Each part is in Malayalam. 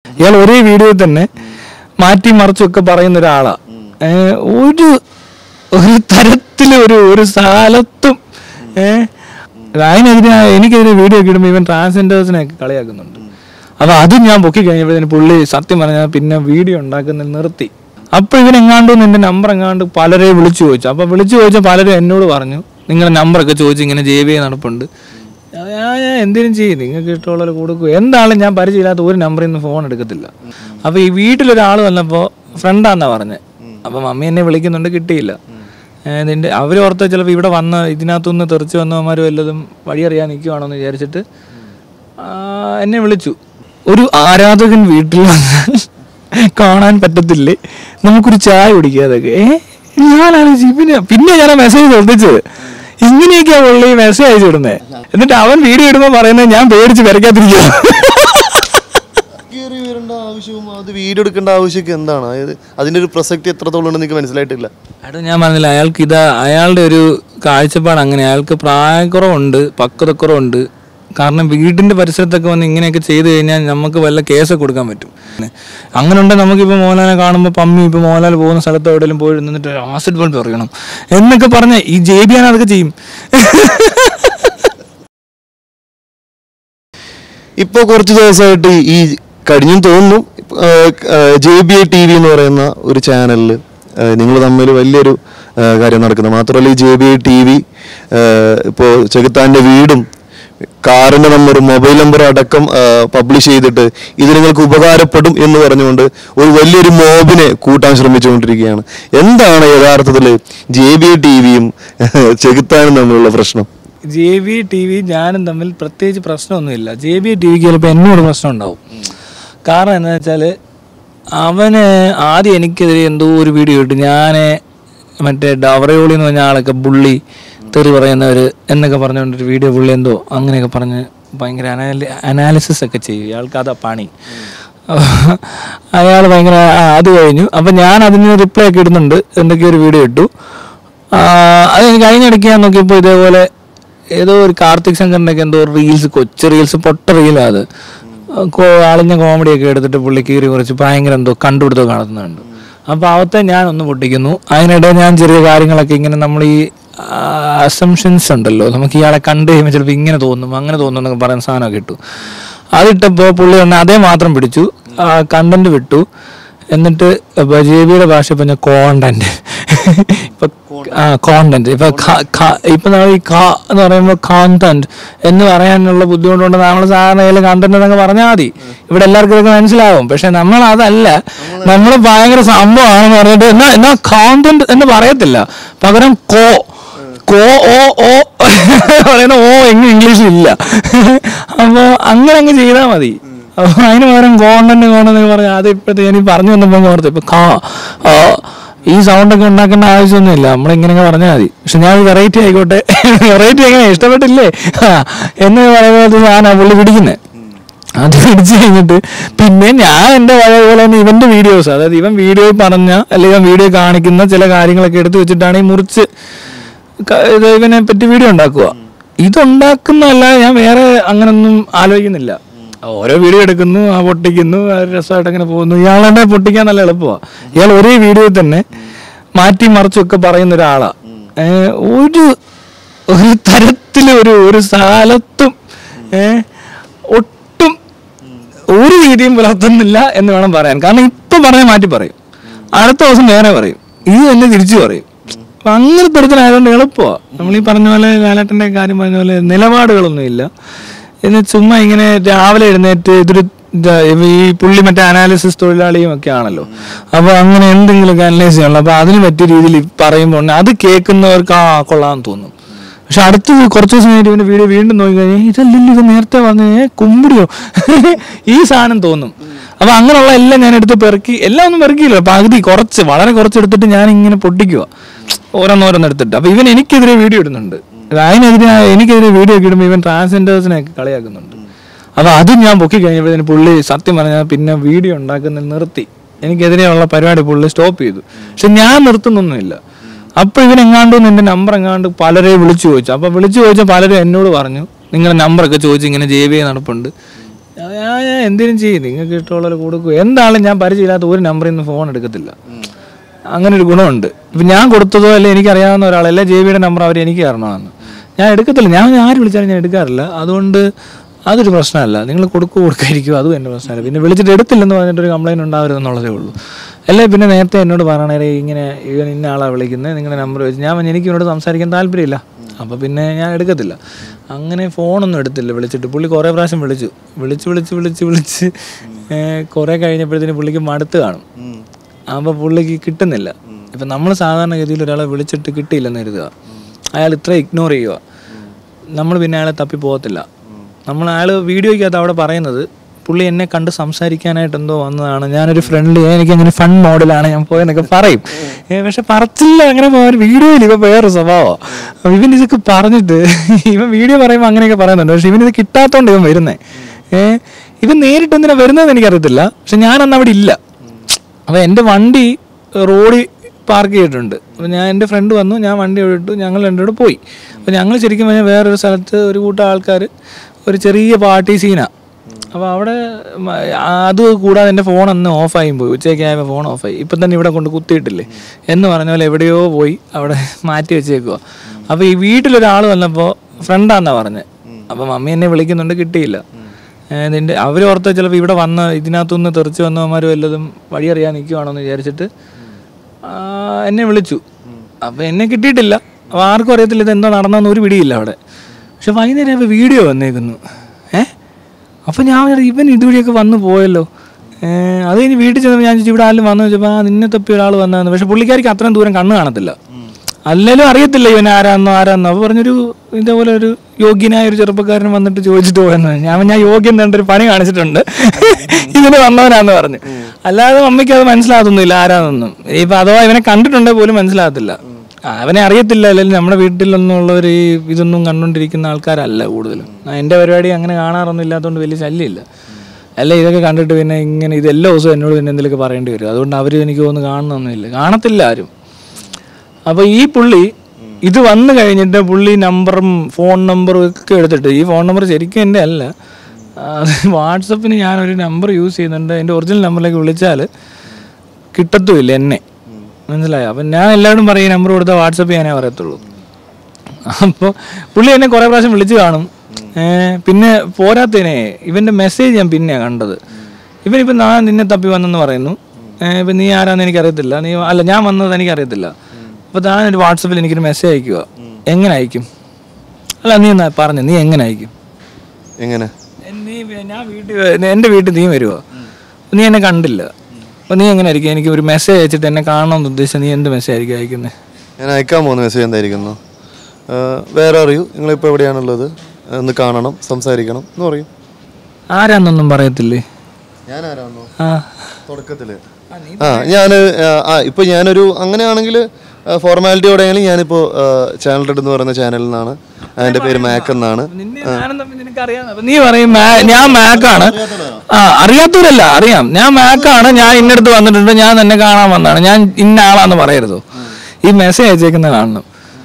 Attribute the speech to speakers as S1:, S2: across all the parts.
S1: ഇയാൾ ഒരേ വീഡിയോയിൽ തന്നെ മാറ്റി മറിച്ചൊക്കെ പറയുന്ന ഒരാളാ ഏ, ഒരു ഒരു തരത്തില് ഒരു ഒരു സ്ഥലത്തും ഏഹ് അതിനെതിരെ എനിക്കെതിരെ വീഡിയോ ഒക്കെ ഇടുമ്പോൾ ഇവൻ ട്രാൻസ്ജെൻഡേഴ്സിനെ ഒക്കെ കളിയാക്കുന്നുണ്ട് അപ്പൊ അത് ഞാൻ പൊക്കി കഴിഞ്ഞപ്പോഴത്തേന് പുള്ളി സത്യം പറഞ്ഞാൽ പിന്നെ വീഡിയോ ഉണ്ടാക്കുന്നത് നിർത്തി അപ്പൊ ഇവൻ എങ്ങാണ്ട് നിന്റെ നമ്പർ എങ്ങാണ്ട് പലരെയും വിളിച്ചു ചോദിച്ചു അപ്പൊ വിളിച്ചു ചോദിച്ച പലരും എന്നോട് പറഞ്ഞു നിങ്ങളുടെ നമ്പറൊക്കെ ചോദിച്ചു ഇങ്ങനെ ജെ ബി നടപ്പുണ്ട് ഞാൻ ഞാൻ എന്തിനും ചെയ്യും നിങ്ങൾക്ക് ഇഷ്ടമുള്ള കൊടുക്കും എന്തായാലും ഞാൻ പരിചയമില്ലാത്ത ഒരു നമ്പറിൽ നിന്ന് ഫോൺ എടുക്കത്തില്ല അപ്പൊ ഈ വീട്ടിലൊരാൾ വന്നപ്പോൾ ഫ്രണ്ടാന്നാ പറഞ്ഞത് അപ്പൊ മമ്മി എന്നെ വിളിക്കുന്നുണ്ട് കിട്ടിയില്ല ഏഹ് നിന്റെ അവർ ഓർത്ത ചിലപ്പോൾ ഇവിടെ വന്ന് ഇതിനകത്തുനിന്ന് തെറിച്ച് വന്നവന്മാർ വല്ലതും വഴിയറിയാൻ നിൽക്കുവാണോ എന്ന് വിചാരിച്ചിട്ട് ആ, എന്നെ വിളിച്ചു ഒരു ആരാധകൻ വീട്ടിൽ വന്നാൽ കാണാൻ പറ്റത്തില്ലേ നമുക്കൊരു ചായ കുടിക്കാതൊക്കെ ഏ ഞാൻ ആലോചിച്ചു പിന്നെ പിന്നെ ഞാൻ ആ മെസ്സേജ് ശ്രദ്ധിച്ചത് ഇങ്ങനെയൊക്കെയാ പുള്ളി മെസ്സേജ് അയച്ചിടുന്നത് എന്നിട്ട് അവൻ വീഡിയോ ഇടുമ്പോൾ പറയുന്നത് ഞാൻ പേടിച്ച് വരയ്ക്കാതിരിക്കുക
S2: കയറി വരേണ്ട ആവശ്യവും അത് വീഡിയോ എടുക്കേണ്ട ആവശ്യമൊക്കെ എന്താണ് അതായത് അതിന്റെ ഒരു പ്രസക്തി എത്രത്തോളം ഉണ്ടെന്ന് എനിക്ക് മനസ്സിലായിട്ടില്ല
S1: ഏട്ടാ ഞാൻ പറഞ്ഞില്ല അയാൾക്ക് ഇതാ അയാളുടെ ഒരു കാഴ്ചപ്പാട് അങ്ങനെ അയാൾക്ക് പ്രായക്കുറവുണ്ട് പക്വതക്കുറവുണ്ട് കാരണം വീടിന്റെ പരിസരത്തൊക്കെ വന്ന് ഇങ്ങനെയൊക്കെ ചെയ്തു കഴിഞ്ഞാൽ നമുക്ക് വല്ല കേസൊക്കെ കൊടുക്കാൻ പറ്റും അങ്ങനെ ഉണ്ടെങ്കിൽ നമുക്കിപ്പോൾ മോഹൻലാലിനെ കാണുമ്പോൾ പമ്മി ഇപ്പോൾ മോഹൻലാൽ പോകുന്ന സ്ഥലത്ത് എവിടെയെങ്കിലും പോയി നിന്നിട്ട് ആസിഡ് ബൾബ് എറിയണം എന്നൊക്കെ പറഞ്ഞ ഈ ജെ ബി അതൊക്കെ ചെയ്യും
S2: ഇപ്പോൾ കുറച്ച് ദിവസമായിട്ട് ഈ കഴിഞ്ഞും തോന്നുന്നു J B I T V എന്ന് പറയുന്ന ഒരു ചാനലിൽ നിങ്ങൾ തമ്മിൽ വലിയൊരു ആ, കാര്യം നടക്കുന്നത് മാത്രമല്ല ഈ J B I T V ഇപ്പോൾ ചെകുത്താൻ്റെ വീടും കാറിൻ്റെ നമ്പറും മൊബൈൽ നമ്പറും അടക്കം പബ്ലിഷ് ചെയ്തിട്ട് ഇത് നിങ്ങൾക്ക് ഉപകാരപ്പെടും എന്ന് പറഞ്ഞുകൊണ്ട് ഒരു വലിയൊരു മോബിനെ കൂട്ടാൻ ശ്രമിച്ചുകൊണ്ടിരിക്കുകയാണ് എന്താണ് യഥാർത്ഥത്തിൽ ജെ ബി ഐ ടി വിയും ചെകുത്താനും തമ്മിലുള്ള പ്രശ്നം
S1: ജെ ബി ടി വി ഞാനും തമ്മിൽ പ്രത്യേകിച്ച് പ്രശ്നമൊന്നുമില്ല ജെ ബി ടി വിക്ക് ചിലപ്പോൾ എന്നോട് പ്രശ്നം ഉണ്ടാവും കാരണം എന്താ വെച്ചാൽ അവന് ആദ്യം എനിക്കെതിരെ എന്തോ ഒരു വീഡിയോ ഇട്ട് ഞാൻ മറ്റേ ഡവറയോളി എന്ന് പറഞ്ഞ ആളൊക്കെ ബുള്ളി തെറി പറയുന്നവർ എന്നൊക്കെ പറഞ്ഞുകൊണ്ടൊരു വീഡിയോ പുള്ളി എന്തോ അങ്ങനെയൊക്കെ പറഞ്ഞ് ഭയങ്കര അനാലി അനാലിസിസ് ഒക്കെ ചെയ്യും ഇയാൾക്ക് അതാ പണി അയാൾ ഭയങ്കര ആ, അത് കഴിഞ്ഞു അപ്പം ഞാൻ അതിന് റിപ്ലൈ ഒക്കെ ഇടുന്നുണ്ട് എന്തൊക്കെയോ ഒരു വീഡിയോ ഇട്ടു ആ, അത് എനിക്ക് കഴിഞ്ഞിടയ്ക്ക് ഞാൻ നോക്കിയപ്പോൾ ഇതേപോലെ ഏതോ ഒരു കാർത്തിക് ശങ്കറിൻ്റെ ഒക്കെ എന്തോ റീൽസ് കൊച്ചു റീൽസ് പൊട്ട റീലാണ് അത് കോ- അളിഞ്ഞ കോമഡി ഒക്കെ എടുത്തിട്ട് പുള്ളി കീറി കുറച്ച് ഭയങ്കര എന്തോ കണ്ടുപിടുത്തം കാണുന്നുണ്ട് അപ്പോൾ അവത്തെ ഞാൻ ഒന്ന് പൊട്ടിക്കുന്നു അതിനിടെ ഞാൻ ചെറിയ കാര്യങ്ങളൊക്കെ ഇങ്ങനെ നമ്മൾ ഈ അസംഷൻസ് ഉണ്ടല്ലോ നമുക്ക് ഇയാളെ കണ്ടു കഴിയുമ്പോൾ ചിലപ്പോൾ ഇങ്ങനെ തോന്നും അങ്ങനെ തോന്നും എന്നൊക്കെ പറയുന്ന സാധനമൊക്കെ ഇട്ടു അതിട്ടപ്പോൾ പുള്ളി തന്നെ അതേ മാത്രം പിടിച്ചു കണ്ടന്റ് വിട്ടു എന്നിട്ട് ഇപ്പൊ ജെ ബിയുടെ ഭാഷ ഇപ്പൊ ഞാൻ കോണ്ടന്റ് ഇപ്പൊ ആ കോണ്ടന്റ് ഇപ്പൊ ഖ- ഖ- ഇപ്പൊ നമ്മൾ ഈ ക എന്ന് പറയുമ്പോൾ കോണ്ടന്റ് എന്ന് പറയാനുള്ള ബുദ്ധിമുട്ടുണ്ട് നമ്മൾ സാധാരണ കയ്യിൽ കണ്ടന്റ് എന്നൊക്കെ പറഞ്ഞാൽ മതി ഇവിടെ എല്ലാവർക്കും ഇതൊക്കെ മനസ്സിലാവും പക്ഷെ നമ്മൾ അതല്ല നമ്മൾ ഭയങ്കര സംഭവമാണെന്ന് പറഞ്ഞിട്ട് എന്നാ എന്നാ കോണ്ടന്റ് എന്ന് പറയത്തില്ല പകരം കോ കോ ഓ ഓ പറയുന്ന ഓ എങ്ങനെ ഇംഗ്ലീഷിൽ ഇല്ല അപ്പൊ അങ്ങനെ അങ്ങ് ചെയ്താൽ മതി അപ്പൊ അതിന് പകരം കോണ്ടന്റ് കോണ്ടെന്ന് പറഞ്ഞാൽ അത് ഇപ്പോഴത്തെ ഞാൻ ഈ പറഞ്ഞു വന്നപ്പോൾ ഓർത്ത് ഇപ്പൊ കാ ആ, ഈ സൗണ്ട് ഒക്കെ ഉണ്ടാക്കേണ്ട ആവശ്യമൊന്നുമില്ല നമ്മൾ ഇങ്ങനെയൊക്കെ പറഞ്ഞാൽ മതി പക്ഷെ ഞാൻ വെറൈറ്റി ആയിക്കോട്ടെ വെറൈറ്റി എങ്ങനെ ഇഷ്ടപ്പെട്ടില്ലേ ആ, എന്ന് പറയുമ്പോൾ ഞാനാ പുള്ളി പിടിക്കുന്നത് അത് പിടിച്ചു കഴിഞ്ഞിട്ട് പിന്നെ ഞാൻ എൻ്റെ പഴയ പോലെ തന്നെ ഇവന്റെ വീഡിയോസ് അതായത് ഇവൻ വീഡിയോയിൽ പറഞ്ഞ അല്ലെങ്കിൽ ഇവൻ വീഡിയോ കാണിക്കുന്ന ചില കാര്യങ്ങളൊക്കെ എടുത്തു വെച്ചിട്ടാണ് ഈ മുറിച്ച് ക- ഇത് ഇവനെ പറ്റി വീഡിയോ ഉണ്ടാക്കുക ഇതുണ്ടാക്കുന്നതല്ല ഞാൻ വേറെ അങ്ങനൊന്നും ആലോചിക്കുന്നില്ല ഓരോ വീഡിയോ എടുക്കുന്നു ആ പൊട്ടിക്കുന്നു ആ രസമായിട്ട് അങ്ങനെ പോകുന്നു ഇയാളെ പൊട്ടിക്കാൻ നല്ല എളുപ്പമാണ് ഇയാൾ ഒരേ വീഡിയോയിൽ തന്നെ മാറ്റി മറിച്ചൊക്കെ പറയുന്ന ഒരാളാ ഏ, ഒരു ഒരു തരത്തില് ഒരു ഒരു സ്ഥലത്തും ഏ, ഒട്ടും ഒരു രീതിയും പുലർത്തുന്നില്ല എന്ന് വേണം പറയാൻ കാരണം ഇപ്പൊ പറഞ്ഞാൽ മാറ്റി പറയും അടുത്ത ദിവസം വേറെ പറയും ഇത് തന്നെ തിരിച്ചു പറയും അപ്പൊ അങ്ങനത്തെ ഒരുത്തനായതുകൊണ്ട് എളുപ്പമാണ് നമ്മൾ ഈ പറഞ്ഞ പോലെ ലാലേട്ടന്റെ കാര്യം പറഞ്ഞ പോലെ നിലപാടുകളൊന്നും ഇല്ല എന്ന് ചുമ്മാ ഇങ്ങനെ രാവിലെ എഴുന്നേറ്റ് ഇതൊരു ഇതാ, ഈ പുള്ളി മറ്റേ അനാലിസിസ് തൊഴിലാളിയും ഒക്കെ ആണല്ലോ അപ്പൊ അങ്ങനെ എന്തെങ്കിലുമൊക്കെ അനലൈസ് ചെയ്യണല്ലോ അപ്പൊ അതിന് പറ്റിയ രീതിയിൽ പറയുമ്പോൾ അത് കേൾക്കുന്നവർക്ക് ആ കൊള്ളാന്ന് തോന്നും പക്ഷെ അടുത്ത് കുറച്ച് ദിവസം കഴിഞ്ഞിട്ട് ഇവന്റെ വീഡിയോ വീണ്ടും നോക്കി കഴിഞ്ഞാൽ ഇതല്ലല്ലോ ഇത് നേരത്തെ പറഞ്ഞ കുമ്പിടിയോ ഈ സാധനം തോന്നും അപ്പൊ അങ്ങനെയുള്ള എല്ലാം ഞാൻ എടുത്ത് പെറുക്കി എല്ലാം ഒന്നും പെറുക്കിയില്ല പകുതി കുറച്ച് വളരെ കുറച്ച് എടുത്തിട്ട് ഞാൻ ഇങ്ങനെ പൊട്ടിക്കുക ഓരോന്നോരോന്ന് എടുത്തിട്ട് അപ്പൊ ഇവൻ എനിക്കെതിരെ വീഡിയോ ഇടുന്നുണ്ട് അതിനെതിരെ എനിക്കെതിരെ വീഡിയോ ഒക്കെ ഇടുമ്പോൾ ഇവൻ ട്രാൻസ്ജെൻഡേഴ്സിനെ ഒക്കെ കളിയാക്കുന്നുണ്ട് അപ്പൊ അത് ഞാൻ പൊക്കി കഴിഞ്ഞപ്പോഴത്തേന് പുള്ളി സത്യം പറഞ്ഞാൽ പിന്നെ വീഡിയോ ഉണ്ടാക്കുന്നത് നിർത്തി എനിക്കെതിരെയുള്ള പരിപാടി പുള്ളി സ്റ്റോപ്പ് ചെയ്തു പക്ഷെ ഞാൻ നിർത്തുന്നൊന്നുമില്ല അപ്പൊ ഇവൻ എങ്ങാണ്ട് നിന്റെ നമ്പർ എങ്ങാണ്ട് പലരെ വിളിച്ചു ചോദിച്ചു അപ്പൊ വിളിച്ചു ചോദിച്ച പലരും എന്നോട് പറഞ്ഞു നിങ്ങളുടെ നമ്പറൊക്കെ ചോദിച്ചു ഇങ്ങനെ ജെ ബി നടപ്പുണ്ട് ഞാൻ ഞാൻ എന്തിനും ചെയ്യും നിങ്ങൾക്ക് ഇഷ്ടമുള്ള കൊടുക്കും എന്താണെങ്കിലും ഞാൻ പരിചയമില്ലാത്ത ഒരു നമ്പറിൽ നിന്ന് ഫോൺ എടുക്കത്തില്ല അങ്ങനെ ഒരു ഗുണമുണ്ട് ഇപ്പം ഞാൻ കൊടുത്തതോ അല്ലെ എനിക്കറിയാവുന്ന ഒരാളല്ല ജെ ബിയുടെ നമ്പർ അവർ എനിക്ക് തരണമെന്ന് ഞാൻ എടുക്കത്തില്ല ഞാൻ ആര് വിളിച്ചാലും ഞാൻ എടുക്കാറില്ല അതുകൊണ്ട് അതൊരു പ്രശ്നമല്ല നിങ്ങൾ കൊടുക്കുക കൊടുക്കായിരിക്കും അതും എൻ്റെ പ്രശ്നമല്ല പിന്നെ വിളിച്ചിട്ട് എടുത്തില്ലെന്ന് പറഞ്ഞിട്ട് ഒരു കംപ്ലൈൻറ്റ് ഉണ്ടാവരുതെന്നുള്ളതേ ഉള്ളൂ അല്ലേ പിന്നെ നേരത്തെ എന്നോട് പറയണേ ഇങ്ങനെ ഇവൻ ഇന്ന ആളാണ് വിളിക്കുന്നത് നിങ്ങളുടെ നമ്പർ വെച്ച് ഞാൻ പറഞ്ഞു, എനിക്ക് ഇവനോട് സംസാരിക്കാൻ താല്പര്യമില്ല അപ്പോൾ പിന്നെ ഞാൻ എടുക്കത്തില്ല അങ്ങനെ ഫോണൊന്നും എടുത്തില്ല വിളിച്ചിട്ട് പുള്ളി കുറേ പ്രാവശ്യം വിളിച്ചു വിളിച്ച് വിളിച്ച് വിളിച്ച് വിളിച്ച് ഏഹ്, കുറേ കഴിഞ്ഞപ്പോഴത്തേന് പുള്ളിക്ക് മടുത്ത് കാണും അപ്പോൾ പുള്ളിക്ക് കിട്ടുന്നില്ല ഇപ്പം നമ്മൾ സാധാരണഗതിയിൽ ഒരാളെ വിളിച്ചിട്ട് കിട്ടിയില്ലെന്ന് കരുതുക അയാൾ ഇത്ര ഇഗ്നോർ ചെയ്യുക നമ്മൾ പിന്നെ അയാളെ തപ്പി പോകത്തില്ല നമ്മൾ അയാൾ വീഡിയോയ്ക്കകത്ത് അവിടെ പറയുന്നത് പുള്ളി എന്നെ കണ്ട് സംസാരിക്കാനായിട്ട് എന്തോ വന്നതാണ് ഞാനൊരു ഫ്രണ്ട്ലി എനിക്ക് അങ്ങനെ ഫൺ മോഡിലാണ് ഞാൻ പോയെന്നൊക്കെ പറയും ഏ, പക്ഷെ പറച്ചില്ല അങ്ങനെ പോകാൻ വീഡിയോയിൽ ഇവ വേറെ സ്വഭാവമാണ് ഇവൻ ഇതൊക്കെ പറഞ്ഞിട്ട് ഇവൻ വീഡിയോ പറയുമ്പോൾ അങ്ങനെയൊക്കെ പറയുന്നുണ്ട് പക്ഷെ ഇവൻ ഇത് കിട്ടാത്തോണ്ട് ഇവൻ വരുന്നേ ഏഹ് ഇവൻ നേരിട്ട് എന്തിനാ വരുന്നതെന്ന് എനിക്കറിയത്തില്ല പക്ഷെ ഞാൻ അന്ന് അവിടെ ഇല്ല അപ്പോൾ എൻ്റെ വണ്ടി റോഡിൽ പാർക്ക് ചെയ്തിട്ടുണ്ട് അപ്പോൾ ഞാൻ എൻ്റെ ഫ്രണ്ട് വന്നു ഞാൻ വണ്ടി ഇട്ടു ഞങ്ങൾ രണ്ടുകൂടെ പോയി അപ്പോൾ ഞങ്ങൾ ശരിക്കും പറഞ്ഞാൽ വേറൊരു സ്ഥലത്ത് ഒരു കൂട്ടം ആൾക്കാർ ഒരു ചെറിയ പാർട്ടി സീനാണ് അപ്പോൾ അവിടെ മ- അത് കൂടാതെ എൻ്റെ ഫോൺ അന്ന് ഓഫായി പോയി ഉച്ചയ്ക്ക് ആയപ്പോൾ ഫോൺ ഓഫായി ഇപ്പം തന്നെ ഇവിടെ കൊണ്ട് കുത്തിയിട്ടില്ലേ എന്ന് പറഞ്ഞ പോലെ എവിടെയോ പോയി അവിടെ മാറ്റി വെച്ചേക്കുക അപ്പോൾ ഈ വീട്ടിലൊരാൾ വന്നപ്പോൾ ഫ്രണ്ടാന്നാ പറഞ്ഞത് അപ്പോൾ മമ്മി എന്നെ വിളിക്കുന്നുണ്ട് കിട്ടിയില്ല നിന്റെ അവർ ഓർത്ത ചിലപ്പോൾ ഇവിടെ വന്ന ഇതിനകത്തുനിന്ന് തെറിച്ച് വന്നവന്മാർ വല്ലതും വഴിയറിയാൻ നിൽക്കുവാണോന്ന് വിചാരിച്ചിട്ട് ആ, എന്നെ വിളിച്ചു അപ്പോൾ എന്നെ കിട്ടിയിട്ടില്ല അപ്പോൾ ആർക്കും അറിയത്തില്ല ഇത് എന്തോ നടന്നെന്ന് ഒരു പിടിയില്ല അവിടെ പക്ഷെ വൈകുന്നേരം ആയപ്പോൾ വീഡിയോ വന്നേക്കുന്നു ഏ അപ്പോൾ ഞാൻ വിചാരിച്ചു, ഇവൻ ഇതുവഴിയൊക്കെ വന്നു പോയല്ലോ ഏ, അത് കഴിഞ്ഞ് വീട്ടിൽ ചെന്നപ്പോൾ ഞാൻ ചോദിച്ചു ഇവിടെ ആരും വന്നു ചോദിച്ചപ്പോൾ ആ നിന്നെ തപ്പി ഒരാൾ വന്നതെന്ന് പക്ഷെ പുള്ളിക്കാർക്ക് അത്രയും ദൂരം കണ്ണ് കാണത്തില്ല അല്ലെങ്കിലും അറിയത്തില്ല ഇവൻ ആരാന്നോ ആരാന്നോ അപ്പോൾ പറഞ്ഞൊരു ഇതേപോലെ ഒരു യോഗ്യനായ ഒരു ചെറുപ്പക്കാരൻ വന്നിട്ട് ചോദിച്ചിട്ട് പോയെന്ന് ഞാൻ ഞാൻ യോഗ്യൻ ഒരു പണി കാണിച്ചിട്ടുണ്ട് ഇതിന് വന്നവനാന്ന് പറഞ്ഞു അല്ലാതെ മമ്മിക്ക് അത് മനസ്സിലാകത്തൊന്നുമില്ല ആരാന്നൊന്നും ഇപ്പൊ അഥവാ ഇവനെ കണ്ടിട്ടുണ്ടെങ്കിൽ പോലും മനസ്സിലാകത്തില്ല ആ, അവനെ അറിയത്തില്ല അല്ലെങ്കിൽ നമ്മുടെ വീട്ടിലൊന്നും ഉള്ളവർ ഈ ഇതൊന്നും കണ്ടുകൊണ്ടിരിക്കുന്ന ആൾക്കാരല്ല കൂടുതലും ആ, എൻ്റെ പരിപാടി അങ്ങനെ കാണാറൊന്നും ഇല്ലാത്തതുകൊണ്ട് വലിയ ശല്യമില്ല അല്ല ഇതൊക്കെ കണ്ടിട്ട് പിന്നെ ഇങ്ങനെ ഇത് എല്ലാ ദിവസവും എന്നോട് പിന്നെ എന്തെങ്കിലുമൊക്കെ പറയേണ്ടി വരും അതുകൊണ്ട് അവർ എനിക്ക് തോന്നുന്നു കാണുന്നൊന്നുമില്ല കാണത്തില്ല ആരും അപ്പോൾ ഈ പുള്ളി ഇത് വന്നു കഴിഞ്ഞിട്ട് പുള്ളി നമ്പറും ഫോൺ നമ്പറും ഒക്കെ എടുത്തിട്ട് ഈ ഫോൺ നമ്പർ ശരിക്കും എൻ്റെ അല്ല അത് വാട്സപ്പിന് ഞാനൊരു നമ്പർ യൂസ് ചെയ്യുന്നുണ്ട് എൻ്റെ ഒറിജിനൽ നമ്പറിലേക്ക് വിളിച്ചാൽ കിട്ടത്തുമില്ല എന്നെ മനസ്സിലായോ അപ്പം ഞാൻ എല്ലാവരും പറയും ഈ നമ്പർ കൊടുത്താൽ വാട്സപ്പ് ചെയ്യാനേ പറയത്തുള്ളൂ അപ്പോൾ പുള്ളി എന്നെ കുറേ പ്രാവശ്യം വിളിച്ച് കാണും ഏ, പിന്നെ പോരാത്തതിനെ ഇവൻ്റെ മെസ്സേജ് ഞാൻ പിന്നെയാണ് കണ്ടത് ഇവനിപ്പം ഞാൻ നിന്നെ തപ്പി വന്നെന്ന് പറയുന്നു ഏ, ഇപ്പം നീ ആരാന്ന് എനിക്കറിയത്തില്ല നീ അല്ല ഞാൻ വന്നത് എനിക്കറിയത്തില്ല അപ്പോൾ താൻ ഒരു വാട്സപ്പിൽ എനിക്കൊരു മെസ്സേജ് അയക്കുക എങ്ങനെ അയക്കും അല്ല നീ എന്നാ പറഞ്ഞു നീ എങ്ങനെ അയക്കും
S2: എങ്ങനെ
S1: നീ ഞാൻ വീട്ടിൽ എൻ്റെ വീട്ടിൽ നീ വരുവോ നീ എന്നെ കണ്ടില്ല അപ്പോൾ നീ എങ്ങനെ ആയിരിക്കും എനിക്ക് ഒരു മെസ്സേജ് അയച്ചിട്ട് എന്നെ കാണണമെന്ന് ഉദ്ദേശിച്ചാൽ നീ എന്ത് മെസ്സേജ് ആയിരിക്കും അയക്കുന്നത്
S2: ഞാൻ അയക്കാൻ പോകുന്ന മെസ്സേജ് എന്തായിരിക്കുന്നു ആ, വേറെ അറിയൂ നിങ്ങളിപ്പോൾ എവിടെയാണുള്ളത് ഒന്ന് കാണണം സംസാരിക്കണം എന്ന് പറയും
S1: ആരാന്നൊന്നും പറയത്തില്ലേ
S2: ഞാൻ ആരാന്നോ
S1: ആ
S2: തുടക്കത്തില് ആ ഞാൻ ആ ഇപ്പൊ ഞാനൊരു അങ്ങനെയാണെങ്കിൽ ഫോർമാലിറ്റിയോടെയാണെങ്കിൽ ഞാനിപ്പോ ചാനൽ റെഡ് എന്ന് പറയുന്ന ചാനലിൽ നിന്നാണ് അതിന്റെ പേര് മാക്ക് എന്നാണ്
S1: നിന്നെ ഞാനും തമ്മിൽ നിനക്കറിയാം അപ്പൊ നീ പറയും "മാ- ഞാൻ മാക്കാണ് ആ അറിയാത്തവരല്ല അറിയാം ഞാൻ മാക്കാണ് ഞാൻ ഇന്നടുത്ത് വന്നിട്ടുണ്ട് ഞാൻ തന്നെ കാണാൻ വന്നതാണ് ഞാൻ ഇന്ന ആളാന്ന് പറയരുതോ ഈ മെസ്സേജ് അയച്ചേക്കുന്ന കാണണം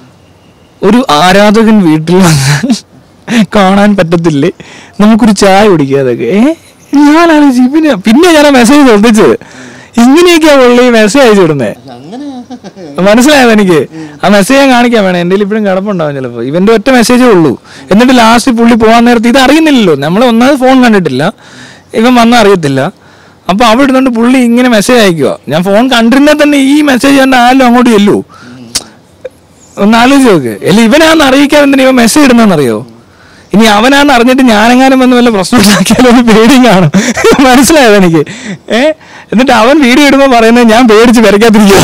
S1: ഒരു ആരാധകൻ വീട്ടിൽ വന്നാൽ കാണാൻ പറ്റത്തില്ലേ നമുക്കൊരു ചായ കുടിക്കാതൊക്കെ ഏ ഞാൻ ആലോചിച്ചു പിന്നെ പിന്നെ ഞാൻ ആ മെസ്സേജ് ശ്രദ്ധിച്ചത് ഇങ്ങനെയൊക്കെയാ പുള്ളി മെസ്സേജ് അയച്ചിടുന്നേ മനസ്സിലായത് എനിക്ക് ആ മെസ്സേജ് ഞാൻ കാണിക്കാൻ വേണം എൻ്റെ ഇപ്പോഴും കിടപ്പുണ്ടാവും ചിലപ്പോൾ ഇവന്റെ ഒറ്റ മെസ്സേജേ ഉള്ളൂ എന്നിട്ട് ലാസ്റ്റ് പുള്ളി പോകാൻ നേരത്ത് ഇത് അറിയുന്നില്ലല്ലോ നമ്മൾ ഒന്നാമത് ഫോൺ കണ്ടിട്ടില്ല ഇവൻ വന്നാൽ അറിയത്തില്ല അപ്പൊ അവിടെ ഇരുന്നുകൊണ്ട് പുള്ളി ഇങ്ങനെ മെസ്സേജ് അയക്കുക ഞാൻ ഫോൺ കണ്ടിരുന്നാൽ തന്നെ ഈ മെസ്സേജ് കണ്ട ആരും അങ്ങോട്ട് ചെല്ലൂ ഒന്ന് ആലോചിച്ച് നോക്ക് അല്ല ഇവനാന്ന് അറിയിക്കാൻ എന്തിനാ ഇവൻ മെസ്സേജ് ഇടുന്നറിയോ ഇനി അവനാന്ന് അറിഞ്ഞിട്ട് ഞാനെങ്ങാനും വന്ന് വല്ല പ്രശ്നം ഉണ്ടാക്കിയാലോ എന്ന് പേടിയും കാണും മനസ്സിലായത് എനിക്ക് ഏ എന്നിട്ട് അവൻ വീഡിയോ ഇടുമ്പോൾ പറയുന്നത് ഞാൻ പേടിച്ച് വരയ്ക്കാതിരിക്കുക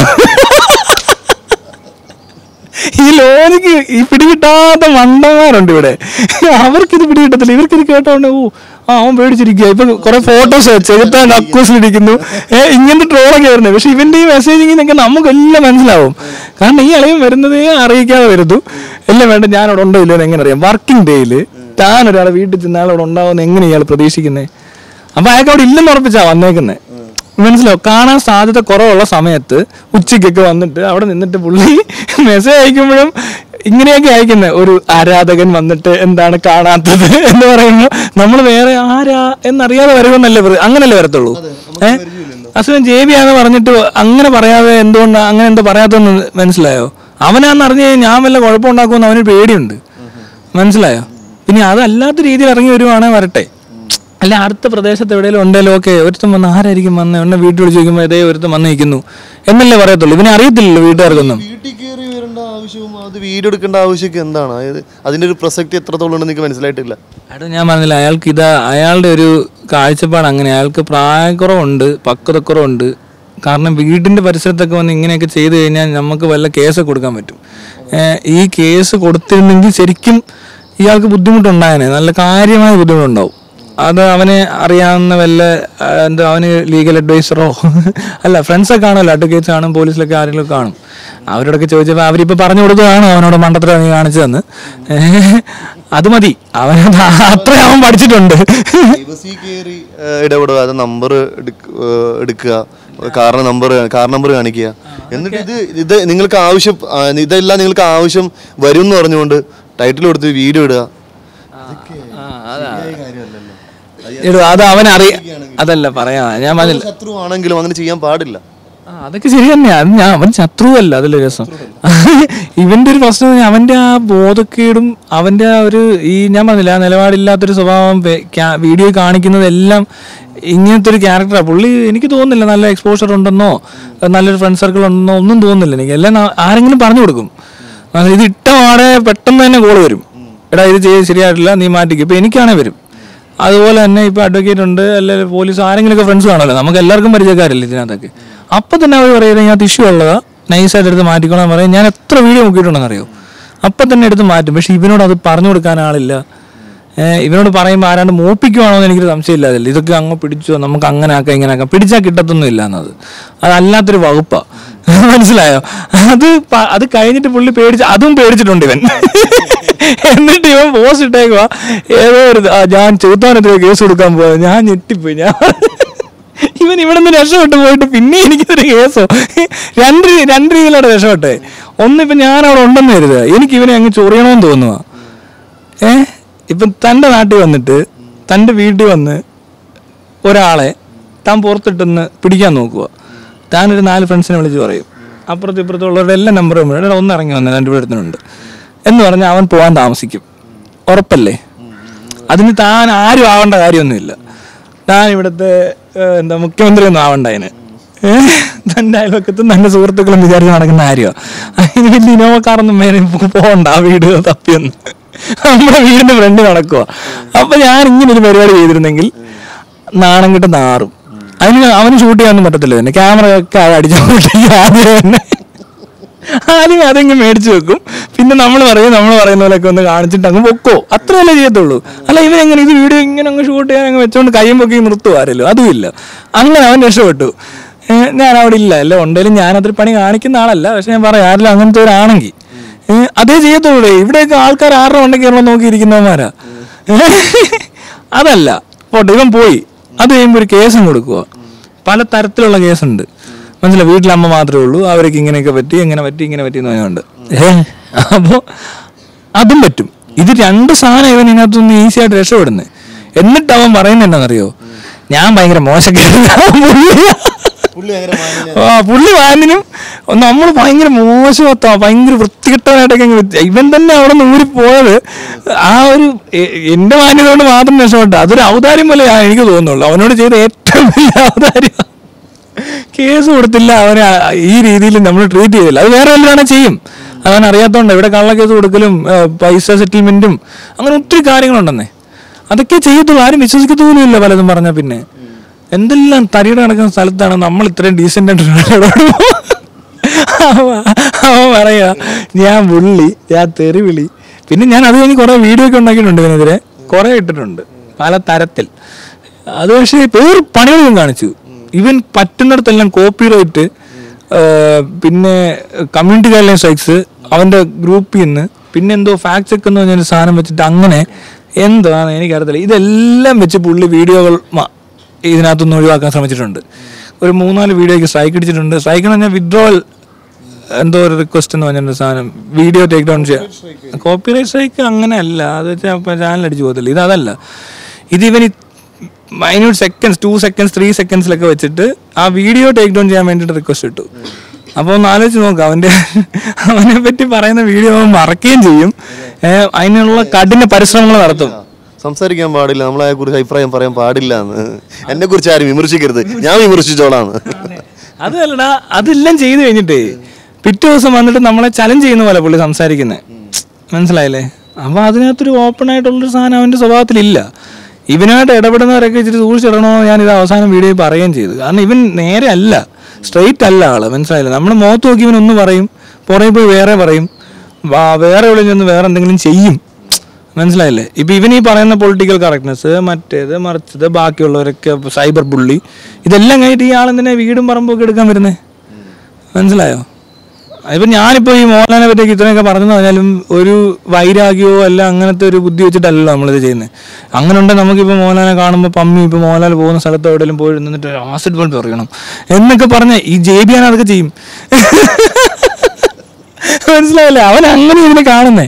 S1: ഈ ലോജിക്ക് ഈ പിടികിട്ടാത്ത മണ്ടന്മാരുണ്ട് ഇവിടെ അവർക്കിത് പിടികിട്ടത്തില്ല ഇവർക്കിത് കേട്ടോണ്ട് ഓ ആ അവൻ പേടിച്ചിരിക്കുക ഇപ്പൊ കുറെ ഫോട്ടോസ് ചെകുത്താൻ കക്കൂസിലിരിക്കുന്നു ഏഹ് ഇങ്ങനത്തെ ട്രോളൊക്കെ വരുന്നത് പക്ഷെ ഇവന്റെ ഈ മെസ്സേജിങ് നിന്നൊക്കെ നമുക്കെല്ലാം മനസ്സിലാവും കാരണം ഈ അളയും വരുന്നതേ അറിയിക്കാതെ വരുന്നു എല്ലാം വേണ്ട ഞാൻ അവിടെ ഉണ്ടോ ഇല്ലയോ എന്ന് എങ്ങനെ അറിയാം വർക്കിംഗ് ഡേയിൽ താൻ ഒരാളെ വീട്ടിൽ ചെന്നാൽ അവിടെ ഉണ്ടാവുമെന്ന് എങ്ങനെ ഇയാൾ പ്രതീക്ഷിക്കുന്നത് അപ്പൊ അയാൾക്ക് അവിടെ ഇല്ലെന്ന് ഉറപ്പിച്ചാ വന്നേക്കുന്നത് മനസ്സിലോ കാണാൻ സാധ്യത കുറവുള്ള സമയത്ത് ഉച്ചയ്ക്കൊക്കെ വന്നിട്ട് അവിടെ നിന്നിട്ട് പുള്ളി മെസ്സേജ് അയക്കുമ്പോഴും ഇങ്ങനെയൊക്കെ അയക്കുന്നത് ഒരു ആരാധകൻ വന്നിട്ട് എന്താണ് കാണാത്തത് എന്ന് പറയുമ്പോൾ നമ്മൾ വേറെ ആരാ എന്നറിയാതെ വരുമെന്നല്ലേ പറ- അങ്ങനല്ലേ വരത്തുള്ളൂ ഏഹ് അസുഖം ജേബിയാന്ന് പറഞ്ഞിട്ട് അങ്ങനെ പറയാതെ എന്തുകൊണ്ടാ അങ്ങനെ എന്തോ പറയാത്തെന്ന് മനസ്സിലായോ അവനാന്ന് അറിഞ്ഞു കഴിഞ്ഞാൽ ഞാൻ വല്ല കുഴപ്പമുണ്ടാക്കുമെന്ന് അവന് പേടിയുണ്ട് മനസ്സിലായോ പിന്നെ അതല്ലാത്ത രീതിയിൽ ഇറങ്ങി വരുവാണെങ്കിൽ വരട്ടെ അല്ല അടുത്ത പ്രദേശത്ത് എവിടെയെങ്കിലും ഉണ്ടെങ്കിലും ഓക്കെ ഒരുത്തം വന്ന് ആരായിരിക്കും വന്ന് എന്നെ വീട്ടിൽ വിളിച്ച് ചോദിക്കുമ്പോൾ ഇതേ ഒരുത്തം വന്ന് നിൽക്കുന്നു എന്നല്ലേ പറയത്തുള്ളൂ ഇവനെ അറിയത്തില്ലല്ലോ വീട്ടുകാർക്കൊന്നും
S2: വീട്ടിൽ കയറി വരേണ്ട ആവശ്യവും അത് വീഡിയോ എടുക്കേണ്ട ആവശ്യമൊക്കെ എന്താണ് അതായത് അതിന്റെ ഒരു പ്രസക്തി എത്രത്തോളം ഉണ്ടെന്ന് എനിക്ക് മനസ്സിലായിട്ടില്ല
S1: അത് ഞാൻ പറഞ്ഞില്ല അയാൾക്ക് ഇതാ അയാളുടെ ഒരു കാഴ്ചപ്പാട് അങ്ങനെ അയാൾക്ക് പ്രായക്കുറവുണ്ട് പക്വതക്കുറവുണ്ട് കാരണം വീടിന്റെ പരിസരത്തൊക്കെ വന്ന് ഇങ്ങനെയൊക്കെ ചെയ്തു കഴിഞ്ഞാൽ നമുക്ക് വല്ല കേസ് കൊടുക്കാൻ പറ്റും ഏഹ് ഈ കേസ് കൊടുത്തിരുന്നെങ്കിൽ ശരിക്കും ഇയാൾക്ക് ബുദ്ധിമുട്ടുണ്ടായേനെ നല്ല കാര്യമായ ബുദ്ധിമുട്ടുണ്ടാവും അത് അവന് അറിയാവുന്ന വല്ല ആ, എന്താ അവന് ലീഗൽ അഡ്വൈസറോ അല്ല ഫ്രണ്ട്സൊക്കെ കാണുമല്ലോ അഡ്വക്കേറ്റ്സ് കാണും പോലീസിലൊക്കെ ആരെങ്കിലും കാണും അവരോടൊക്കെ ചോദിച്ചപ്പോൾ അവരിപ്പോൾ പറഞ്ഞു കൊടുത്തതാണ് അവനോട് മണ്ടത്തരം നീ കാണിച്ചതെന്ന് ഏഹ് അത് മതി അവൻ അത്ര അവൻ പഠിച്ചിട്ടുണ്ട്
S2: പ്രൈവസി കയറി ഇടപെടുക അത് നമ്പർ എടുക്കുക കാറിന് നമ്പർ കാർ നമ്പർ കാണിക്കുക എന്നിട്ട് ഇത് ഇത് നിങ്ങൾക്ക് ആവശ്യം ആ, ഇതെല്ലാം നിങ്ങൾക്ക് ആവശ്യം വരും എന്ന് പറഞ്ഞുകൊണ്ട് ടൈറ്റിൽ കൊടുത്ത് വീഡിയോ ഇടുക
S1: എടോ അത് അവൻ അറിയ അതല്ല പറയാ ഞാൻ പറഞ്ഞില്ല
S2: ശത്രു ആണെങ്കിലും അങ്ങനെ ചെയ്യാൻ പാടില്ല
S1: ആ, അതൊക്കെ ശരി തന്നെയാ അത് ഞാൻ അവൻ ശത്രുവല്ല അതല്ലേ രസം ഇവന്റെ ഒരു പ്രശ്നം എന്ന് പറഞ്ഞാ അവന്റെ ആ ബോധക്കേടും അവന്റെ ആ ഒരു ഈ ഞാൻ പറഞ്ഞില്ല ആ നിലപാടില്ലാത്തൊരു സ്വഭാവം വെ- ക്യാ- വീഡിയോ കാണിക്കുന്നതെല്ലാം ഇങ്ങനത്തെ ഒരു ക്യാരക്ടറാണ് പുള്ളി എനിക്ക് തോന്നുന്നില്ല നല്ല എക്സ്പോഷർ ഉണ്ടെന്നോ നല്ലൊരു ഫ്രണ്ട് സർക്കിൾ ഉണ്ടെന്നോ ഒന്നും തോന്നുന്നില്ല എനിക്ക് എല്ലാം നാ- ആരെങ്കിലും പറഞ്ഞു കൊടുക്കും ആ, ഇത് ഇട്ട പാടെ പെട്ടെന്ന് തന്നെ കോള് വരും എടാ ഇത് ചെയ്ത് ശരിയായിട്ടില്ല നീ മാറ്റിക്കും ഇപ്പൊ എനിക്കാണേ വരും അതുപോലെ തന്നെ ഇപ്പൊ അഡ്വക്കേറ്റ് ഉണ്ട് അല്ലെങ്കിൽ പോലീസ് ആരെങ്കിലുമൊക്കെ ഫ്രണ്ട്സ് കാണുമല്ലോ നമുക്ക് എല്ലാവർക്കും പരിചയക്കാരില്ല ഇതിനകത്തൊക്കെ അപ്പൊ തന്നെ അവർ പറയുന്നത് ഇതിനകത്ത് ഇഷ്യൂ ഉള്ളതാ നൈസായിട്ട് എടുത്ത് മാറ്റിക്കോളാൻ പറയും ഞാൻ എത്ര വീഡിയോ നോക്കിയിട്ടുണ്ടെന്ന് അറിയോ അപ്പൊ തന്നെ എടുത്ത് മാറ്റും പക്ഷെ ഇവനോട് അത് പറഞ്ഞു കൊടുക്കാൻ ആളില്ല ഏഹ് ഇവനോട് പറയുമ്പോൾ ആരാണ്ട് മോപ്പിക്കുവാണോ എന്ന് എനിക്കൊരു സംശയമില്ല അതില്ല ഇതൊക്കെ അങ്ങ് പിടിച്ചോ നമുക്ക് അങ്ങനെ ആക്കാം ഇങ്ങനെ ആക്കാം പിടിച്ചാൽ കിട്ടത്തൊന്നും ഇല്ല എന്നത് അത് അല്ലാത്തൊരു വകുപ്പാ മനസ്സിലായോ അത് പ- അത് കഴിഞ്ഞിട്ട് പുള്ളി പേടിച്ച് അതും പേടിച്ചിട്ടുണ്ട് ഇവൻ എന്നിട്ട് ഇവൻ പോസ്റ്റ് ഇട്ടേക്കുവാ ഏതോ ഒരു ആ, ഞാൻ ചെറുത്താനത്തിന് കേസ് കൊടുക്കാൻ പോയത് ഞാൻ ഞെട്ടിപ്പോയി ഞാൻ ഇവൻ ഇവിടെ നിന്ന് രക്ഷപ്പെട്ടു പോയിട്ട് പിന്നെ എനിക്കൊരു കേസോ രണ്ട് രീ- രണ്ട് രീതിയിലാണ് രക്ഷപ്പെട്ടെ ഒന്നിപ്പം ഞാൻ അവിടെ ഉണ്ടെന്ന് കരുതുക എനിക്ക് ഇവനെ അങ്ങ് ചൊറിയണമെന്ന് തോന്നുക ഏ ഇപ്പം തൻ്റെ നാട്ടിൽ വന്നിട്ട് തൻ്റെ വീട്ടിൽ വന്ന് ഒരാളെ താൻ പുറത്തിട്ടെന്ന് പിടിക്കാൻ നോക്കുക താനൊരു നാല് ഫ്രണ്ട്സിനെ വിളിച്ച് പറയും അപ്പുറത്തും ഇപ്പുറത്തും ഉള്ളവരുടെ എല്ലാ നമ്പറും എടാ ഒന്ന് ഇറങ്ങി വന്നത് രണ്ട് അടുത്തുണ്ട് എന്ന് പറഞ്ഞാൽ അവൻ പോകാൻ താമസിക്കും ഉറപ്പല്ലേ അതിന് താൻ ആരും ആവേണ്ട കാര്യമൊന്നുമില്ല താൻ ഇവിടുത്തെ ഏഹ്, എന്താ മുഖ്യമന്ത്രി ഒന്നും ആവണ്ട അതിന് ഏഹ്? തൻ്റെ അയൽവക്കത്തും തൻ്റെ സുഹൃത്തുക്കളും വിചാരിച്ച് നടക്കുന്ന കാര്യമാണ് അതിന് വലിയ ഇനോവക്കാരൊന്നും മേലെ പോകണ്ട ആ വീട് തപ്പിയൊന്നും നമ്മുടെ വീടിന്റെ ഫ്രണ്ട് നടക്കുക അപ്പൊ ഞാൻ ഇങ്ങനെ ഒരു പരിപാടി ചെയ്തിരുന്നെങ്കിൽ നാണം കിട്ട് നാറും അതിന് അവന് ഷൂട്ട് ചെയ്യാനൊന്നും പറ്റത്തില്ല തന്നെ ക്യാമറ ഒക്കെ അടിച്ചു ആദ്യം തന്നെ ആദ്യം അതെങ്കിൽ മേടിച്ചു വെക്കും പിന്നെ നമ്മൾ പറയും നമ്മൾ പറയുന്ന പോലെയൊക്കെ ഒന്ന് കാണിച്ചിട്ട് അങ്ങ് പൊക്കോ അത്രയല്ലേ ചെയ്യത്തുള്ളൂ അല്ല ഇവൻ എങ്ങനെ ഇത് വീഡിയോ ഇങ്ങനെ അങ്ങ് ഷൂട്ട് ചെയ്യാൻ അങ്ങ് വെച്ചോണ്ട് കയ്യും പൊക്കി നിർത്തുക ആരല്ലോ അതുമില്ല അങ്ങനെ അവൻ രക്ഷപ്പെട്ടു ഏ, ഞാൻ അവിടെ ഇല്ല അല്ല ഉണ്ടെങ്കിലും ഞാൻ അത്ര പണി കാണിക്കുന്ന ആളല്ല പക്ഷെ ഞാൻ പറയാം ആരെങ്കിലും അങ്ങനത്തെ ഒരാണെങ്കിൽ ഏ, അതേ ചെയ്യത്തുള്ളൂ ഇവിടെയൊക്കെ ആൾക്കാർ ആരുടെ ഉണ്ടെങ്കിൽ കേരളം നോക്കിയിരിക്കുന്നവന്മാരാ ഏ, അതല്ല പോട്ടെ ഇവൻ പോയി അത് കഴിയുമ്പോൾ ഒരു കേസും കൊടുക്കുക പല തരത്തിലുള്ള കേസുണ്ട് മനസ്സിലായി വീട്ടിൽ അമ്മ മാത്രമേ ഉള്ളൂ അവർക്ക് ഇങ്ങനെയൊക്കെ പറ്റി ഇങ്ങനെ പറ്റി ഇങ്ങനെ പറ്റി എന്ന് പറഞ്ഞുകൊണ്ട് ഏ അപ്പോൾ അതും പറ്റും ഇത് രണ്ട് സാധനം ഇവൻ ഇതിനകത്തുനിന്ന് ഈസി ആയിട്ട് രക്ഷപ്പെടുന്നത് എന്നിട്ട് അവൻ പറയുന്നത് എന്താണെന്നറിയോ ഞാൻ ഭയങ്കര മോശക്കാരനാ
S2: പുള്ളി അങ്ങനെ മാന്യനാ.
S1: ആ പുള്ളി വാനിനും നമ്മൾ ഭയങ്കര മോശമത്താ ഭയങ്കര വൃത്തികെട്ടവനായിട്ടൊക്കെ അങ്ങ് വെച്ച് ഇവൻ തന്നെ അവിടെ നിന്ന് ഊരി പോയത് ആ ഒരു എ- എന്റെ മാന്യത കൊണ്ട് മാത്രം രക്ഷപ്പെട്ട അതൊരു ഔദാര്യം പോലെ ഞാൻ എനിക്ക് തോന്നുന്നുള്ളൂ അവനോട് ചെയ്ത ഏറ്റവും വലിയ ഔദാര്യം കേസ് കൊടുത്തില്ല അവനെ ആ- ഈ രീതിയിൽ നമ്മൾ ട്രീറ്റ് ചെയ്തില്ല അത് വേറെ വല്ലതാണ് ചെയ്യും അവൻ അറിയാത്തോണ്ട് ഇവിടെ കള്ളക്കേസ് കൊടുക്കലും ഏ, പൈസ സെറ്റിൽമെന്റും അങ്ങനെ ഒത്തിരി കാര്യങ്ങളുണ്ടെന്നേ അതൊക്കെ ചെയ്യത്തുള്ളൂ ആരും വിശ്വസിക്കത്തോലും ഇല്ല പലതും പറഞ്ഞാൽ പിന്നെ എന്തെല്ലാം തരിയുടെ നടക്കുന്ന സ്ഥലത്താണ് നമ്മൾ ഇത്രയും ഡീസെന്റ് അവൻ പറയാ ഞാൻ പുള്ളി ഞാൻ തെറിവിളി പിന്നെ ഞാൻ അത് കഴിഞ്ഞ് കുറെ വീഡിയോ ഒക്കെ ഉണ്ടാക്കിയിട്ടുണ്ട് ഇതിനെതിരെ കുറെ ഇട്ടിട്ടുണ്ട് പല തരത്തിൽ അത് പക്ഷേ വേറെ പണികളും കാണിച്ചു ഇവൻ പറ്റുന്നിടത്തെല്ലാം കോപ്പി റൈറ്റ് പിന്നെ കമ്മ്യൂണിറ്റി ഗൈഡ് ലൈൻ സ്ട്രൈക്സ് അവന്റെ ഗ്രൂപ്പിൽ നിന്ന് പിന്നെ എന്തോ ഫാക്ട് ചെക്ക് എന്ന് പറഞ്ഞൊരു സാധനം വെച്ചിട്ട് അങ്ങനെ എന്താണ് എനിക്കറിയത്തില്ല ഇതെല്ലാം വെച്ച് പുള്ളി വീഡിയോകൾ മ- ഇതിനകത്തുനിന്ന് ഒഴിവാക്കാൻ ശ്രമിച്ചിട്ടുണ്ട് ഒരു മൂന്നാല് വീഡിയോയ്ക്ക് സ്ട്രൈക്ക് അടിച്ചിട്ടുണ്ട് സ്ട്രൈക്ക് എന്ന് പറഞ്ഞാൽ വിഡ്രോവൽ എന്തോ ഒരു റിക്വസ്റ്റ് എന്ന് പറഞ്ഞൊരു സാധനം വീഡിയോ ടേക്ക് ഡൗൺ ചെയ്യാം കോപ്പിറൈറ്റ് സ്ട്രൈക്ക് അങ്ങനെ അല്ല അത് വെച്ചാൽ ചാനൽ അടിച്ചു പോകത്തില്ല ഇത് അതല്ല ഇത് ഇവൻ minute seconds two seconds three സെക്കൻഡ്സിലൊക്കെ വെച്ചിട്ട് ആ വീഡിയോ ടേക്ക് ഡൗൺ ചെയ്യാൻ വേണ്ടിയിട്ട് റിക്വസ്റ്റ് ഇട്ടു അപ്പോൾ ഒന്ന് ആലോചിച്ച് നോക്കാം അവൻ്റെ അവനെ പറ്റി പറയുന്ന വീഡിയോ അവൻ മറക്കുകയും ചെയ്യും ഏഹ് അതിനുള്ള കഠിന പരിശ്രമങ്ങൾ നടത്തും
S2: സംസാരിക്കാൻ പാടില്ല നമ്മളെ കുറിച്ച് അഭിപ്രായം പറയാൻ പാടില്ല എന്ന് എന്നെ കുറിച്ച് ആരും വിമർശിക്കരുത് ഞാൻ വിമർശിച്ചോളാന്ന്
S1: അതല്ലടാ അതെല്ലാം ചെയ്തു കഴിഞ്ഞിട്ടേ പിറ്റേ ദിവസം വന്നിട്ട് നമ്മളെ ചലഞ്ച് ചെയ്യുന്ന പോലെ പുള്ളി സംസാരിക്കുന്നത് മനസ്സിലായില്ലേ അപ്പൊ അതിനകത്തൊരു ഓപ്പൺ ആയിട്ടുള്ളൊരു സാധനം അവന്റെ സ്വഭാവത്തിലില്ല ഇവനായിട്ട് ഇടപെടുന്നവരൊക്കെ ഇച്ചിരി സൂക്ഷിച്ചിടണോ ഞാൻ ഇത് അവസാനം വീഡിയോയിൽ പറയുകയും ചെയ്തു കാരണം ഇവൻ നേരെ അല്ല സ്ട്രെയിറ്റ് അല്ല ആള് മനസ്സിലായില്ലേ നമ്മുടെ മുഖത്ത് നോക്കി ഇവൻ ഒന്ന് പറയും പുറകെ പോയി വേറെ പറയും വാ- വേറെ എവിടെ ചെന്ന് വേറെ എന്തെങ്കിലും ചെയ്യും മനസ്സിലായില്ലേ ഇപ്പൊ ഇവൻ ഈ പറയുന്ന പൊളിറ്റിക്കൽ കറക്റ്റ്നെസ് മറ്റേത് മറിച്ചത് ബാക്കിയുള്ളവരൊക്കെ സൈബർ ബുള്ളി ഇതെല്ലാം കഴിഞ്ഞിട്ട് ഈ ആളെന്തിനാ വീടും പറമ്പും ഒക്കെ എടുക്കാൻ വരുന്നേ മനസ്സിലായോ ഇപ്പൊ ഞാനിപ്പോ ഈ മോഹൻലാലിനെ പറ്റിയൊക്കെ ഇത്രയൊക്കെ പറഞ്ഞു പറഞ്ഞാലും ഒരു വൈരാഗ്യമോ അല്ല അങ്ങനത്തെ ഒരു ബുദ്ധി വെച്ചിട്ടല്ലല്ലോ നമ്മളിത് ചെയ്യുന്നത് അങ്ങനെ ഉണ്ടെങ്കിൽ നമുക്കിപ്പോൾ മോഹൻലാലിനെ കാണുമ്പോൾ പമ്മി ഇപ്പോൾ മോഹൻലാൽ പോകുന്ന സ്ഥലത്ത് എവിടെയെങ്കിലും പോയി നിന്നിട്ട് ആസിഡ് ബൾബ് പറയണം എന്നൊക്കെ പറഞ്ഞ് ഈ ജെ ബി ആണ് അതൊക്കെ ചെയ്യും മനസ്സിലായില്ലേ അവൻ അങ്ങനെ ഇതിനെ കാണുന്നേ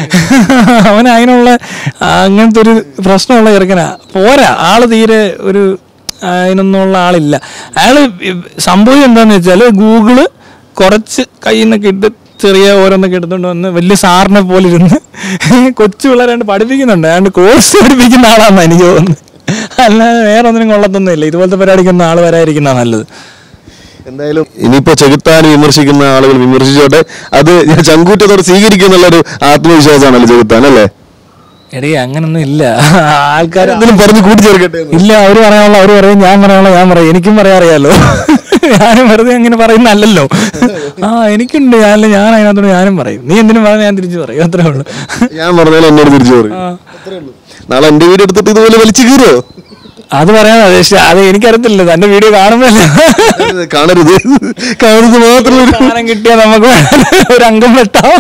S1: അവൻ അതിനുള്ള അങ്ങനത്തെ ഒരു പ്രശ്നമുള്ള ചെറുക്കനാ പോരാ ആള് തീരെ ഒരു അതിനൊന്നുള്ള ആളില്ല അയാള് സംഭവം എന്താന്ന് വെച്ചാല് ഗൂഗിള് കുറച്ച് കയ്യിൽ നിന്നൊക്കെ ഇട്ട് ചെറിയ ഓരോന്നൊക്കെ എടുത്തോണ്ട് വന്ന് വലിയ സാറിനെ പോലെ ഇരുന്ന് കൊച്ചു പിള്ളേരാണ്ട് പഠിപ്പിക്കുന്നുണ്ട് അയാണ്ട് കോഴ്സ് പഠിപ്പിക്കുന്ന ആളാന്ന് എനിക്ക് തോന്നുന്നത് അല്ലാതെ വേറെ ഒന്നിനും കൊള്ളത്തൊന്നുമില്ല ഇതുപോലത്തെ പരിപാടിക്കൊന്നും ആള് വരാതിരിക്കുന്ന നല്ലത്
S2: എന്തായാലും ഇനിയിപ്പോ ചെകുത്താൻ വിമർശിക്കുന്ന ആളുകൾ വിമർശിച്ചോട്ടെ അത് ഞാൻ ചങ്കൂറ്റത്തോടെ സ്വീകരിക്കുന്നുള്ളൊരു ആത്മവിശ്വാസമാണല്ലോ ചെകുത്താൻ അല്ലേ
S1: എടീ അങ്ങനൊന്നും ഇല്ല ആൾക്കാർ
S2: എന്തെങ്കിലും പറഞ്ഞു കൂട്ടിച്ചേർക്കട്ടെ എന്ന്.
S1: ഇല്ല അവര് പറയാനുള്ള അവര് പറയും ഞാൻ പറയാനുള്ള ഞാൻ പറയും എനിക്കും പറയാറിയാലോ ഞാനും വെറുതെ അങ്ങനെ പറയുന്നല്ലോ ആ എനിക്കുണ്ട് ഞാനല്ല ഞാൻ അതിനകത്തോട് ഞാനും പറയും നീ എന്തിനും പറഞ്ഞാൽ ഞാൻ തിരിച്ചു പറയും അത്രേ ഉള്ളൂ
S2: ഞാൻ പറഞ്ഞാൽ എന്നോട് തിരിച്ചു പറയും നാളെ എന്റെ വീട് എടുത്തിട്ട് ഇതുപോലെ വലിച്ചു കീറോ
S1: അത് പറയാനാ പക്ഷെ അത് എനിക്കറിയത്തില്ല തന്റെ വീഡിയോ കാണുമ്പല്ലേ
S2: കാണരുത് കാണരുത് മാത്രം ഒരു
S1: സാധനം കിട്ടിയാൽ നമുക്ക് ഒരു അംഗം വെട്ടാം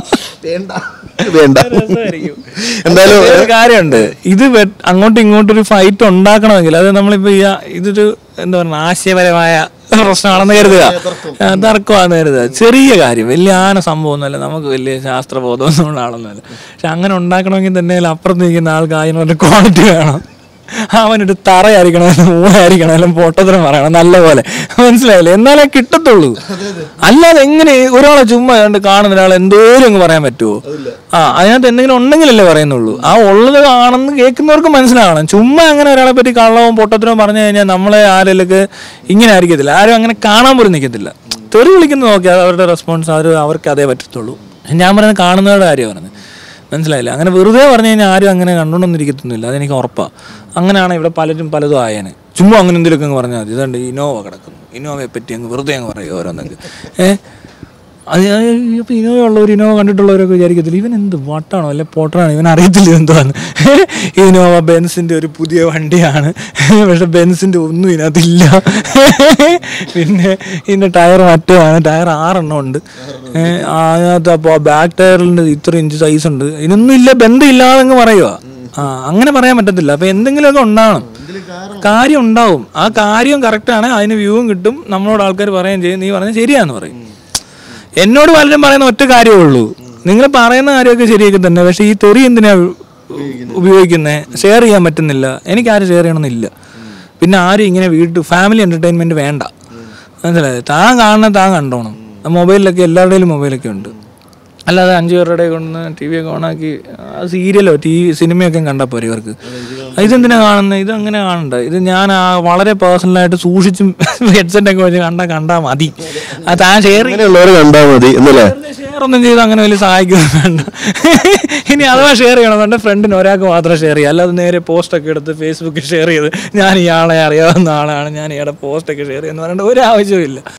S2: വേണ്ട എന്തായാലും
S1: ഒരു കാര്യമുണ്ട് ഇത് വെ- അങ്ങോട്ടും ഇങ്ങോട്ടും ഒരു ഫൈറ്റ് ഉണ്ടാക്കണമെങ്കിൽ അത് നമ്മളിപ്പോ ഈ ആ- ഇതൊരു എന്താ പറയുക ആശയപരമായ പ്രശ്നമാണെന്ന് കരുതുക ആ, തർക്കമാണെന്ന് കരുതുക ചെറിയ കാര്യം വലിയ ആന സംഭവമൊന്നുമല്ല നമുക്ക് വലിയ ശാസ്ത്രബോധമൊന്നും ഉള്ള ആളൊന്നുമല്ല പക്ഷെ അങ്ങനെ ഉണ്ടാക്കണമെങ്കിൽ തന്നെ അതിൽ അപ്പുറത്ത് നിൽക്കുന്ന ആൾക്ക് അതിനൊരു ക്വാളിറ്റി വേണം അവനൊരു തറയായിരിക്കണം മൂളായിരിക്കണം അല്ലെങ്കിൽ പൊട്ടത്തരം പറയണം നല്ല പോലെ മനസ്സിലായില്ലേ എന്നാലേ കിട്ടത്തുള്ളൂ അല്ലാതെ എങ്ങനെ ഒരാളെ ചുമ്മാ കണ്ട് കാണുന്ന ഒരാൾ എന്തോരം അങ്ങ് പറയാൻ പറ്റുമോ ആ അതിനകത്ത് എന്തെങ്കിലും ഉണ്ടെങ്കിലല്ലേ പറയുന്നുള്ളൂ ആ ഉള്ളത് ആണെന്ന് കേൾക്കുന്നവർക്ക് മനസ്സിലാവണം ചുമ്മാ അങ്ങനെ ഒരാളെ പറ്റി കള്ളവും പൊട്ടത്തരവും പറഞ്ഞു കഴിഞ്ഞാൽ നമ്മളെ ആരെയൊക്കെ ഇങ്ങനെ ആയിരിക്കത്തില്ല ആരും അങ്ങനെ കാണാൻ പോലും നിൽക്കത്തില്ല തെറി വിളിക്കുന്നത് നോക്കിയാൽ അവരുടെ റെസ്പോൺസ് അവർ അവർക്ക് അതേ പറ്റത്തുള്ളൂ ഞാൻ പറയുന്നത് കാണുന്നവരുടെ കാര്യം പറയുന്നത് മനസ്സിലായില്ല അങ്ങനെ വെറുതെ പറഞ്ഞു കഴിഞ്ഞാൽ ആരും അങ്ങനെ കണ്ടുകൊണ്ടൊന്നിരിക്കത്തൊന്നുമില്ല അതെനിക്ക് ഉറപ്പാണ് അങ്ങനെയാണ് ഇവിടെ പലരും പലതും ആയേനെ ചുമ്മാ അങ്ങനെ എന്തെങ്കിലുമൊക്കെ അങ്ങ് പറഞ്ഞാൽ മതി ഇതുണ്ട് ഇനോവ കിടക്കുന്നു ഇനോവയെ പറ്റി അങ്ങ് വെറുതെ അങ്ങ് പറയും ഓരോന്നൊക്കെ ഏഹ് അത് ഇപ്പോൾ ഇനോവ ഉള്ളവർ ഇനോവ കണ്ടിട്ടുള്ളവരൊക്കെ വിചാരിക്കത്തില്ല ഇവൻ എന്ത് വട്ടാണോ അല്ലെ പോട്ടറാണോ ഇവൻ അറിയത്തില്ല എന്തുവാന്ന് ഇനോവ ബെൻസിന്റെ ഒരു പുതിയ വണ്ടിയാണ് പക്ഷെ ബെൻസിന്റെ ഒന്നും ഇതിനകത്തില്ല പിന്നെ ഇതിന്റെ ടയർ മറ്റേതാണ് ടയർ ആറെണ്ണം ഉണ്ട് ഏഹ് അതിനകത്ത് അപ്പോൾ ബാക്ക് ടയറിന്റെ ഇത്ര ഇഞ്ച് സൈസ് ഉണ്ട് ഇതിനൊന്നും ഇല്ല ബന്ധം ഇല്ലാതെ അങ്ങ് പറയുക ആ അങ്ങനെ പറയാൻ പറ്റത്തില്ല അപ്പൊ എന്തെങ്കിലുമൊക്കെ ഉണ്ടാവണം കാര്യം ഉണ്ടാവും ആ കാര്യം കറക്റ്റാണ് അതിന് വ്യൂവും കിട്ടും നമ്മളോട് ആൾക്കാർ പറയുകയും ചെയ്യും നീ പറഞ്ഞത് ശരിയാന്ന് പറയും എന്നോട് പലരും പറയുന്ന ഒറ്റ കാര്യമേ ഉള്ളൂ നിങ്ങൾ പറയുന്ന കാര്യമൊക്കെ ശരിയൊക്കെ തന്നെ പക്ഷെ ഈ തെറി എന്തിനാ ഉപയോഗിക്കുന്നത് ഷെയർ ചെയ്യാൻ പറ്റുന്നില്ല എനിക്ക് ആരും ഷെയർ ചെയ്യണമെന്നില്ല പിന്നെ ആരും ഇങ്ങനെ വീട്ടിൽ ഫാമിലി എന്റർടൈൻമെന്റ് വേണ്ട മനസ്സിലായത് താൻ കാണുന്ന താൻ കണ്ടോണം മൊബൈലിലൊക്കെ എല്ലാവരുടെയും മൊബൈലൊക്കെ ഉണ്ട് അല്ലാതെ അഞ്ചു പേരുടെ കൊണ്ട് ടി വി ഒക്കെ ഓണാക്കി സീരിയലോ ടി വി സിനിമയൊക്കെ കണ്ടാൽ പോരെ ഇവർക്ക് ഇതെന്തിനാ കാണുന്നത് ഇത് അങ്ങനെ കാണണ്ട ഇത് ഞാൻ ആ വളരെ പേഴ്സണലായിട്ട് സൂക്ഷിച്ചും ഹെഡ്സെറ്റ് ഒക്കെ വെച്ച് കണ്ടാൽ കണ്ടാൽ മതി അത് താൻ ഷെയർ
S2: അങ്ങനെയുള്ളവരെ കണ്ടാൽ മതി എന്നല്ലേ
S1: ഷെയർ ഒന്നും ചെയ്ത് അങ്ങനെ വലിയ സഹായിക്കൊന്നും വേണ്ട ഇനി അഥവാ ഷെയർ ചെയ്യണം എന്റെ ഫ്രണ്ടിന് ഒരാൾക്ക് മാത്രം ഷെയർ ചെയ്യുക അല്ലാതെ നേരെ പോസ്റ്റ് ഒക്കെ എടുത്ത് ഫേസ്ബുക്കിൽ ഷെയർ ചെയ്ത് ഞാൻ ഇയാളെ അറിയാവുന്ന ആളാണ് ഞാൻ ഇയാളുടെ പോസ്റ്റ് ഒക്കെ ഷെയർ ചെയ്യുന്ന പറയേണ്ട ഒരു ആവശ്യമില്ല